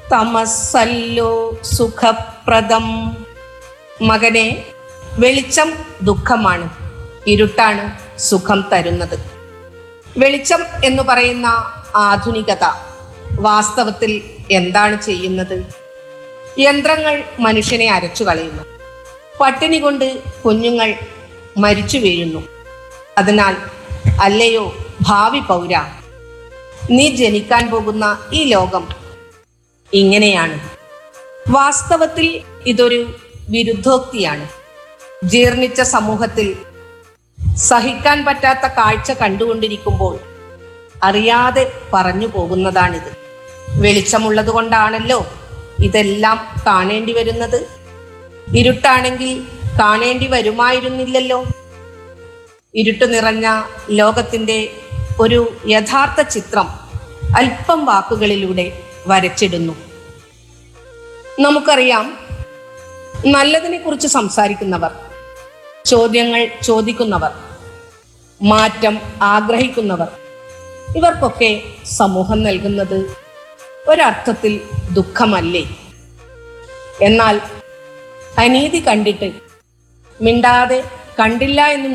തമസല്ലോ സുഖപ്രദം മകനെ വെളിച്ചം ദുഃഖമാണ് ഇരുട്ടാണ് സുഖം തരുന്നത് വെളിച്ചം എന്ന് പറയുന്ന ആധുനികത വാസ്തവത്തിൽ എന്താണ് ചെയ്യുന്നത് യന്ത്രങ്ങൾ മനുഷ്യനെ അരച്ചു കളയുന്നു പട്ടിണി കൊണ്ട് കുഞ്ഞുങ്ങൾ മരിച്ചു വീഴുന്നു അതിനാൽ അല്ലയോ ഭാവി പൗര നീ ജനിക്കാൻ പോകുന്ന ഈ ലോകം ഇങ്ങനെയാണ് വാസ്തവത്തിൽ ഇതൊരു വിരുദ്ധോക്തിയാണ് ജീർണിച്ച സമൂഹത്തിൽ സഹിക്കാൻ പറ്റാത്ത കാഴ്ച കണ്ടുകൊണ്ടിരിക്കുമ്പോൾ അറിയാതെ പറഞ്ഞു പോകുന്നതാണിത് വെളിച്ചമുള്ളത് കൊണ്ടാണല്ലോ ഇതെല്ലാം കാണേണ്ടി വരുന്നത് ഇരുട്ടാണെങ്കിൽ കാണേണ്ടി വരുമായിരുന്നില്ലല്ലോ ഇരുട്ട് നിറഞ്ഞ ലോകത്തിന്റെ ഒരു യഥാർത്ഥ ചിത്രം അല്പം വാക്കുകളിലൂടെ വരച്ചിടുന്നു നമുക്കറിയാം നല്ലതിനെ കുറിച്ച് സംസാരിക്കുന്നവർ ചോദ്യങ്ങൾ ചോദിക്കുന്നവർ മാറ്റം ആഗ്രഹിക്കുന്നവർ ഇവർക്കൊക്കെ സമൂഹം നൽകുന്നത് ഒരർത്ഥത്തിൽ ദുഃഖമല്ലേ എന്നാൽ അനീതി കണ്ടിട്ട് മിണ്ടാതെ കണ്ടില്ല എന്ന്